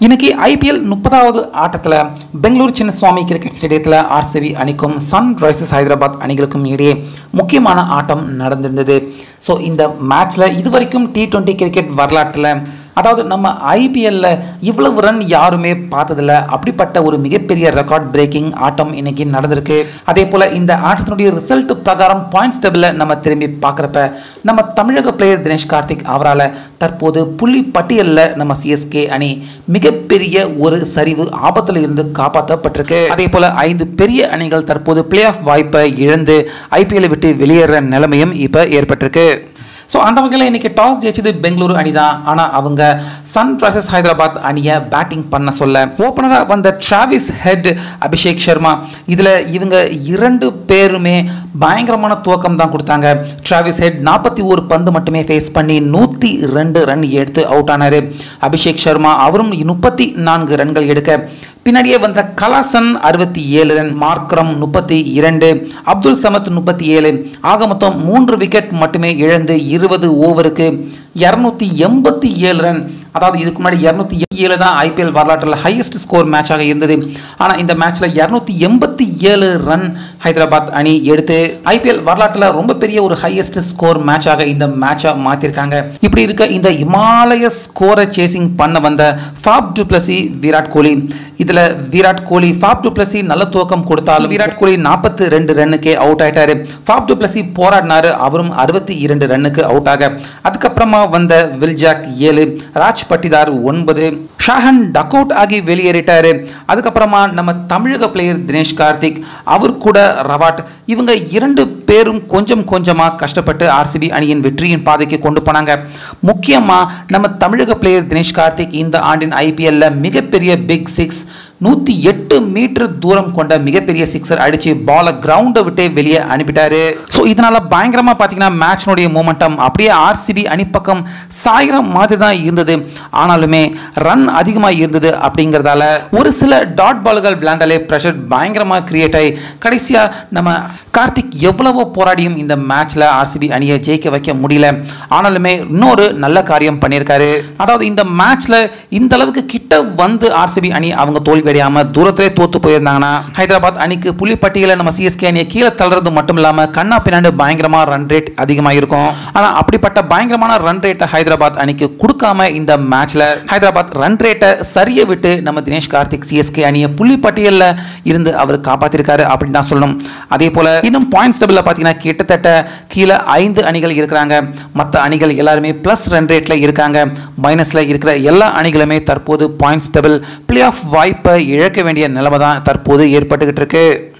இன்னைக்கு ஐபிஎல் முப்பதாவது ஆட்டத்தில் பெங்களூர் சின்னசுவாமி கிரிக்கெட் ஸ்டேடியத்தில் ஆர்சிபி அணிக்கும் சன்ரைசர்ஸ் ஹைதராபாத் அணிகளுக்கும் இடையே முக்கியமான ஆட்டம் நடந்திருந்தது ஸோ இந்த மேட்ச்சில் இதுவரைக்கும் டி டுவெண்ட்டி கிரிக்கெட் வரலாற்றில் அதாவது நம்ம ஐபிஎல்ல இவ்வளவு ரன் யாருமே பார்த்ததில்ல அப்படிப்பட்ட ஒரு மிகப்பெரிய ரெக்கார்ட் பிரேக்கிங் ஆட்டம் இன்னைக்கு நடந்திருக்கு அதே போல் இந்த ஆட்டத்தினுடைய ரிசல்ட் பிரகாரம் பாயிண்ட்ஸ் டேபிளில் நம்ம திரும்பி பார்க்குறப்ப நம்ம தமிழக பிளேயர் தினேஷ் கார்த்திக் அவரால் தற்போது புள்ளி பட்டியலில் நம்ம சிஎஸ்கே அணி மிகப்பெரிய ஒரு சரிவு ஆபத்தில் இருந்து காப்பாற்றப்பட்டிருக்கு அதே போல் ஐந்து பெரிய அணிகள் தற்போது பிளே ஆஃப் வாய்ப்பை இழந்து ஐபிஎல்லை விட்டு வெளியேற நிலைமையும் இப்போ ஏற்பட்டிருக்கு ஸோ அந்த வகையில் இன்னைக்கு டாஸ் ஜெயிச்சது பெங்களூரு அணி தான் ஆனால் அவங்க சன் ரைசர்ஸ் ஹைதராபாத் அணியை பேட்டிங் பண்ண சொல்ல ஓப்பனராக வந்த டிராவிஸ் ஹெட் அபிஷேக் சர்மா இதில் இவங்க இரண்டு பேருமே பயங்கரமான துவக்கம் தான் கொடுத்தாங்க டிராவிஸ் ஹெட் நாற்பத்தி ஒரு பந்து மட்டுமே ஃபேஸ் பண்ணி நூற்றி ரெண்டு ரன் எடுத்து அவுட் ஆனார் அபிஷேக் சர்மா அவரும் முப்பத்தி நான்கு ரன்கள் எடுக்க பின்னாடியே வந்த கலாசன் அறுபத்தி ஏழு ரன் மார்க்ரம் முப்பத்தி இரண்டு அப்துல் சமத் முப்பத்தி ஏழு ஆக மொத்தம் மூன்று விக்கெட் மட்டுமே இழந்து இருபது ஓவருக்கு இரநூத்தி எண்பத்தி ஏழு ரன் அதாவது இதுக்கு முன்னாடி இரநூத்தி ஏழு தான் ஐபிஎல் வரலாற்றில் ஹையஸ்ட் ஸ்கோர் மேட்சாக இருந்தது ஆனால் இந்த மேட்ச்சில் இரநூத்தி எண்பத்தி ஏழு ரன் ஹைதராபாத் அணி எடுத்து ஐபிஎல் வரலாற்றில் ரொம்ப பெரிய ஒரு ஹையஸ்ட் ஸ்கோர் மேட்சாக இந்த மேட்சை மாற்றிருக்காங்க இப்படி இருக்க இந்த இமாலய ஸ்கோரை சேசிங் பண்ண வந்த ஃபாப் டுப்ளசி விராட் கோலி இதில் விராட் கோலி ஃபாப் டுப்ளசி நல்ல துவக்கம் கொடுத்தாலும் விராட் கோலி நாற்பத்தி ரெண்டு ரன்னுக்கே அவுட் ஆயிட்டாரு ஃபாப் டுப்ளசி போராடினாரு அவரும் அறுபத்தி இரண்டு ரன்னுக்கு அவுட் ஆக அதுக்கப்புறமா வந்த வில்ஜாக் ஏழு ராஜ் பட்டிதார் ஒன்பது ஷாஹன் டக் அவுட் ஆகி வெளியேறிட்டாரு அதுக்கப்புறமா நம்ம தமிழக பிளேயர் தினேஷ் கார்த்திக் அவர் கூட ரவாட் இவங்க இரண்டு பேரும் கொஞ்சம் கொஞ்சமாக கஷ்டப்பட்டு ஆர்சிபி அணியின் வெற்றியின் பாதைக்கு கொண்டு போனாங்க முக்கியமாக நம்ம தமிழக பிளேயர் தினேஷ் கார்த்திக் இந்த ஆண்டின் ஐபிஎல்ல மிகப்பெரிய பிக் சிக்ஸ் நூற்றி எட்டு மீட்டர் தூரம் கொண்ட மிகப்பெரிய சிக்ஸர் அடித்து பாலை கிரவுண்டை விட்டே வெளியே அனுப்பிட்டாரு ஸோ இதனால் பயங்கரமாக பார்த்தீங்கன்னா மேட்ச்னுடைய மூமெண்டம் அப்படியே ஆர்சிபி அணிப்பக்கம் சாயிர மாதிரி தான் இருந்தது ஆனாலுமே ரன் அதிகமாக இருந்தது அப்படிங்கிறதால ஒரு சில டாட் பால்கள் விளையாண்டாலே ப்ரெஷர் பயங்கரமாக கிரியேட் ஆகி கடைசியாக நம்ம கார்த்திக் எவ்வளவோ போராடியும் இந்த மேட்ச்சில் ஆர்சிபி அணியை ஜெயிக்க வைக்க முடியல ஆனாலுமே இன்னொரு நல்ல காரியம் பண்ணியிருக்காரு அதாவது இந்த மேட்ச்சில் இந்த அளவுக்கு கிட்ட வந்து ஆர்சிபி அணி அவங்க தோல்வி அடையாமல் தூரத்திலே தோத்து போயிருந்தாங்கன்னா ஹைதராபாத் அணிக்கு புள்ளிப்பட்டியலில் நம்ம சிஎஸ்கே அணியை கீழே தள்ளுறது மட்டும் இல்லாமல் கண்ணா பின்னாண்டு பயங்கரமாக ரன் ரேட் அதிகமாக இருக்கும் ஆனால் அப்படிப்பட்ட பயங்கரமான ரன் ரேட்டை ஹைதராபாத் அணிக்கு கொடுக்காம இந்த மேட்ச்சில் ஹைதராபாத் ரன் ரேட்டை சரிய விட்டு நம்ம தினேஷ் கார்த்திக் சிஎஸ்கே அணியை புள்ளிப்பட்டியலில் இருந்து அவர் காப்பாற்றிருக்காரு அப்படின்னு தான் சொல்லணும் அதே போல் இன்னும் பாயிண்ட்ஸ் டேபிளில் பார்த்தீங்கன்னா கிட்டத்தட்ட கீழே ஐந்து அணிகள் இருக்கிறாங்க மற்ற அணிகள் எல்லாருமே ப்ளஸ் ரன் ரேட்டில் இருக்காங்க மைனஸில் இருக்கிற எல்லா அணிகளுமே தற்போது பாயிண்ட்ஸ் டேபிள் பிளே ஆஃப் வாய்ப்பை இழக்க வேண்டிய நிலைமை தான் தற்போது ஏற்பட்டுக்கிட்டு இருக்கு